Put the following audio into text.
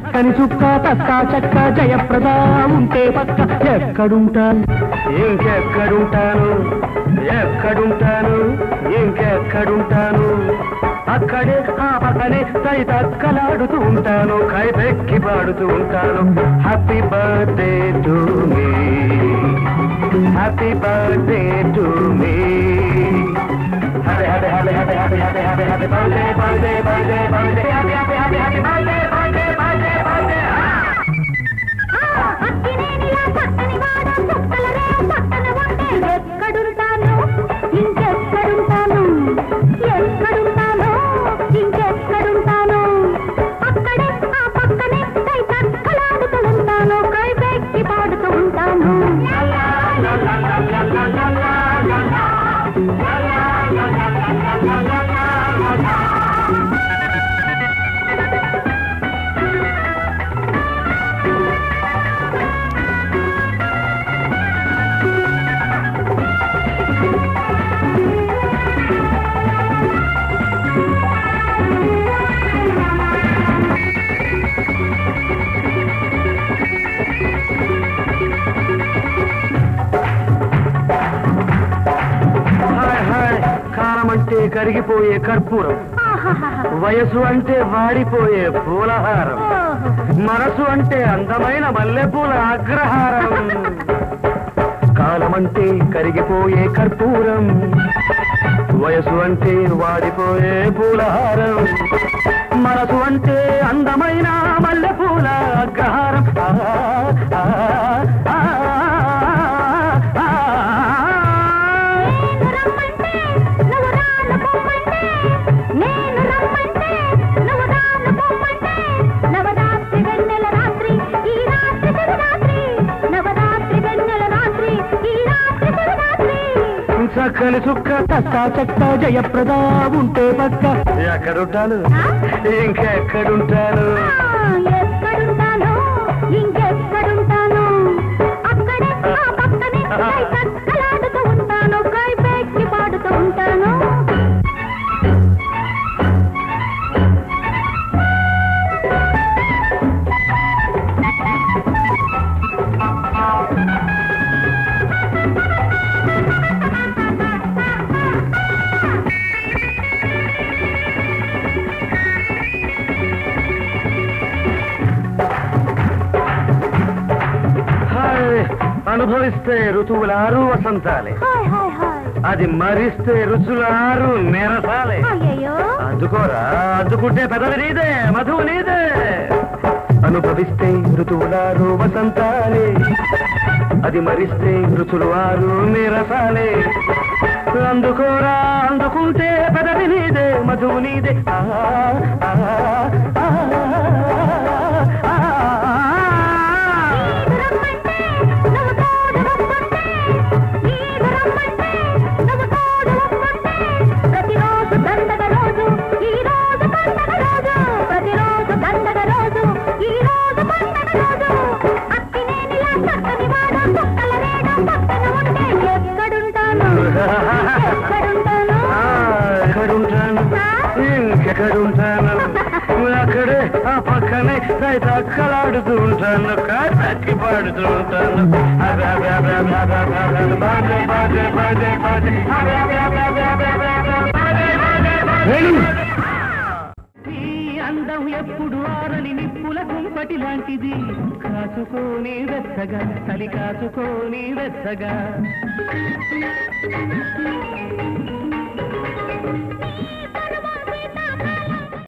చక్కని చుక్క తక్క చక్క జయప్రద ఉంటే పక్క ఎక్కడుంటాను ఇంకెక్కడుంటాను ఎక్కడుంటాను ఇంకెక్కడుంటాను అక్కడే ఆ పక్కనే తై తక్కలాడుతూ ఉంటాను కైపెక్కి పాడుతూ ఉంటాను happy birthday to me happy birthday to me happy happy happy happy happy happy happy happy birthday birthday birthday birthday happy happy happy happy birthday birthday birthday birthday అక్కినేనిలా చక్కని వాడ చుక్కల రేవు పక్కన ఉంటే ఎక్కడుంటాను ఇంకెక్కడుంటాను ఎక్కడుంటాను ఇంకెక్కడుంటాను అక్కడే ఆ పక్కనే కై చక్కలాడుతూ ఉంటాను కై వెక్కి పాడుతూ ఉంటాను హాయ్ హాయ్ కారం అంటే కరిగిపోయే కర్పూరం ఆహాహాహా. వయసు అంటే వాడిపోయే పూలహారం ఓహో. మనసు అంటే అందమైన మల్లెపూల అగ్రహారం కాలమంటే కరిగిపోయే కర్పూరం వయసు అంటే వాడిపోయే పూలహారం మనసు అంటే అందమైన మల్లెపూల అగ్రహారం ఆ, ఆ, ఆ, ఆ, ఆ. నేను రమ్మంటే నువ్వు రాను పొమ్మంటే నేను రమ్మంటే నువ్వు రాను పొమ్మంటే నవరాత్రి వెన్నెల రాత్రి ఈ రాత్రి శివరాత్రి నవరాత్రి వెన్నెల రాత్రి ఈ రాత్రి శివరాత్రి చక్కని చుక్క తక్క చక్క జయప్రద ఉంటే పక్క ఎక్కడుంటాను ఇంకెక్కడుంటాను ఆ, ఎక్కడుంటాను ఇంకెక్కడుంటాను అక్కడే ఆ పక్కనే కై కక్కలాడుతూ ఉంటాను కై పెక్కి పాడుతూ ఉంటాను హాయ్ అనుభవిస్తే ఋతువులారు వసంతాలే హాయ్ హాయ్ హాయ్ అది మరిస్తే రుచులారు నిరసాలే అయ్యయ్యో అందుకోరా అందుకుంటే పెదవి నీదే మధువు నీదే అనుభవిస్తే ఋతువులారు వసంతాలే అది మరిస్తే రుచులు ఆరు నిరసాలే అందుకోరా అందుకుంటే పెదవి నీదే మధువు నీదే ఆ, ఆ, ఆ, ఆ, ఆ. రమ్మంటే నువ్వు తోడు రమ్మంటే నీవు రమ్మంటే నువ్వు తోడు రమ్మంటే ప్రతిరోజు దండగ రోజు ఈ రోజు పండగ రోజు ప్రతిరోజు దండగ రోజు ఈ రోజు పండగ రోజు అక్కినేనిలా చక్కని వాడ చుక్కల రేడ పక్కన ఉంటే ఎక్కడుంటాను ఎక్కడుంటాను ఆ, ఎక్కడుంటాను ఇంకెక్కడుంటాను అక్కడే ఆ పక్కనే రైతు అక్కలాడుతూ ఉంటాను కాకి పాడుతూ ఉంటాను అదే, అదే, అదే, అదే, అదే, అదే, అదే, బాజే, బాజే, బాజే, బాజే. అదే, అదే, అదే, అదే, అదే, అదే, అదే, బాజే, బాజే, బాజే. ఈ అందం ఎప్పుడు ఆరని నిప్పుల కుంపటి లాంటిది కాచుకోని వెచ్చగా చలి కాచుకోని వెచ్చగా